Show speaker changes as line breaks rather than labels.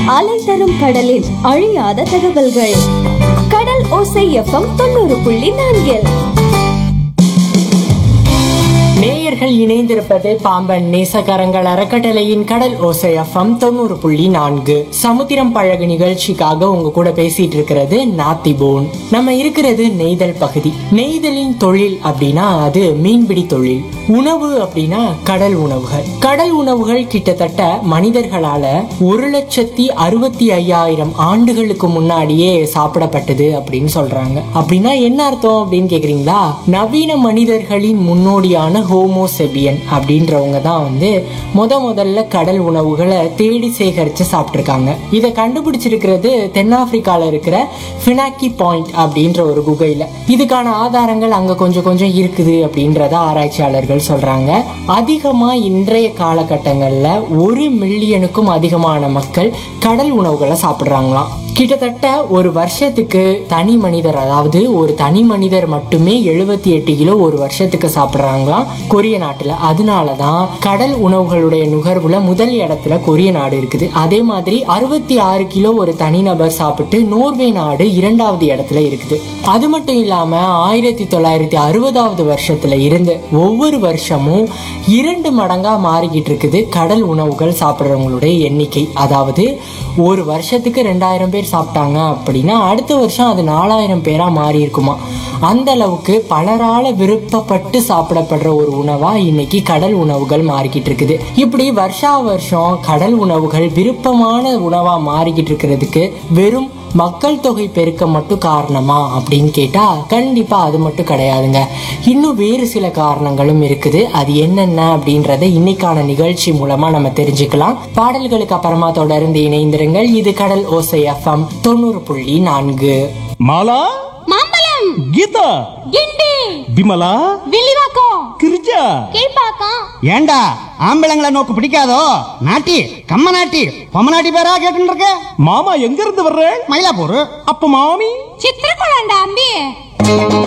அலை தரும் கடலின் அழியாத தகவல்கள் கடல் ஓசை எஃப்எம் தொண்ணூறு புள்ளி நான்கில்
நேயர்கள் இணைந்திருப்பது பாம்பன் நேசகரங்கள் அறக்கட்டளையின் கடல் ஓசை எஃப்எம் தொண்ணூறு புள்ளி நான்கு சமுத்திரம் பழகு நிகழ்ச்சிக்காக உங்க கூட பேசிட்டு இருக்கிறது நாத்திபோன் நம்ம இருக்கிறது நெய்தல் பகுதி நெய்தலின் தொழில் அப்படின்னா அது மீன்பிடி தொழில் உணவு அப்படின்னா கடல் உணவுகள் கடல் உணவுகள் கிட்டத்தட்ட மனிதர்களால ஒரு லட்சத்தி அறுபத்தி ஐயாயிரம் ஆண்டுகளுக்கு முன்னாடியே சாப்பிடப்பட்டது அப்படின்னு சொல்றாங்க அப்படின்னா என்ன அர்த்தம் அப்படின்னு கேக்குறீங்களா நவீன மனிதர்களின் முன்னோடியான ஹோமோசெபியன் அப்படின்றவங்க தான் வந்து முத முதல்ல கடல் உணவுகளை தேடி சேகரித்து சாப்பிட்ருக்காங்க இதை கண்டுபிடிச்சிருக்கிறது தென்னாப்பிரிக்கால இருக்கிற ஃபினாக்கி பாயிண்ட் அப்படின்ற ஒரு குகையில இதுக்கான ஆதாரங்கள் அங்க கொஞ்சம் கொஞ்சம் இருக்குது அப்படின்றத ஆராய்ச்சியாளர்கள் சொல்றாங்க அதிகமா இன்றைய காலகட்டங்கள்ல ஒரு மில்லியனுக்கும் அதிகமான மக்கள் கடல் உணவுகளை சாப்பிடுறாங்களாம் கிட்டத்தட்ட ஒரு வருஷத்துக்கு தனி மனிதர் அதாவது ஒரு தனி மனிதர் மட்டுமே எழுபத்தி எட்டு கிலோ ஒரு வருஷத்துக்கு சாப்பிட்றாங்களாம் கொரிய நாட்டுல அதனால தான் கடல் உணவுகளுடைய நுகர்வுல முதல் இடத்துல கொரிய நாடு இருக்குது அதே மாதிரி அறுபத்தி ஆறு கிலோ ஒரு தனிநபர் சாப்பிட்டு நோர்வே நாடு இரண்டாவது இடத்துல இருக்குது அது மட்டும் இல்லாம ஆயிரத்தி தொள்ளாயிரத்தி அறுபதாவது வருஷத்துல இருந்து ஒவ்வொரு வருஷமும் இரண்டு மடங்கா மாறிக்கிட்டு இருக்குது கடல் உணவுகள் சாப்பிட்றவங்களுடைய எண்ணிக்கை அதாவது ஒரு வருஷத்துக்கு ரெண்டாயிரம் பேர் சாப்பிட்டாங்க அப்படின்னா அடுத்த வருஷம் அது நாலாயிரம் பேரா மாறி இருக்குமா அந்த அளவுக்கு பலரால விருப்பப்பட்டு சாப்பிடப்படுற ஒரு உணவா இன்னைக்கு கடல் உணவுகள் மாறிக்கிட்டு இருக்குது இப்படி வருஷா வருஷம் கடல் உணவுகள் விருப்பமான உணவா மாறிக்கிட்டு இருக்கிறதுக்கு வெறும் மக்கள் தொகை பெருக்கம் மட்டும் காரணமா அப்படின்னு கேட்டா கண்டிப்பா அது மட்டும் கிடையாதுங்க இன்னும் வேறு சில காரணங்களும் இருக்குது அது என்னென்ன அப்படின்றத இன்னைக்கான நிகழ்ச்சி மூலமா நம்ம தெரிஞ்சுக்கலாம் பாடல்களுக்கு அப்புறமா தொடர்ந்து இணைந்திருங்கள் இது கடல் ஓசை எஃப்எம் தொண்ணூறு புள்ளி நான்கு
மாலா
மாம்பழம்
கீதா
கிண்டி
விமலா
வில்லிவாக்கம்
கிரிஜா
கீழ்பாக்கம்
ஏண்டா ஆம்பளைங்களை நோக்கு பிடிக்காதோ நாட்டி கம்ம நாட்டி பொம்ம நாட்டி பேரா கேட்டு இருக்க
மாமா எங்க இருந்து வர்ற
மயிலாப்பூர்
அப்ப மாமி
சித்திரகுளம் அம்பி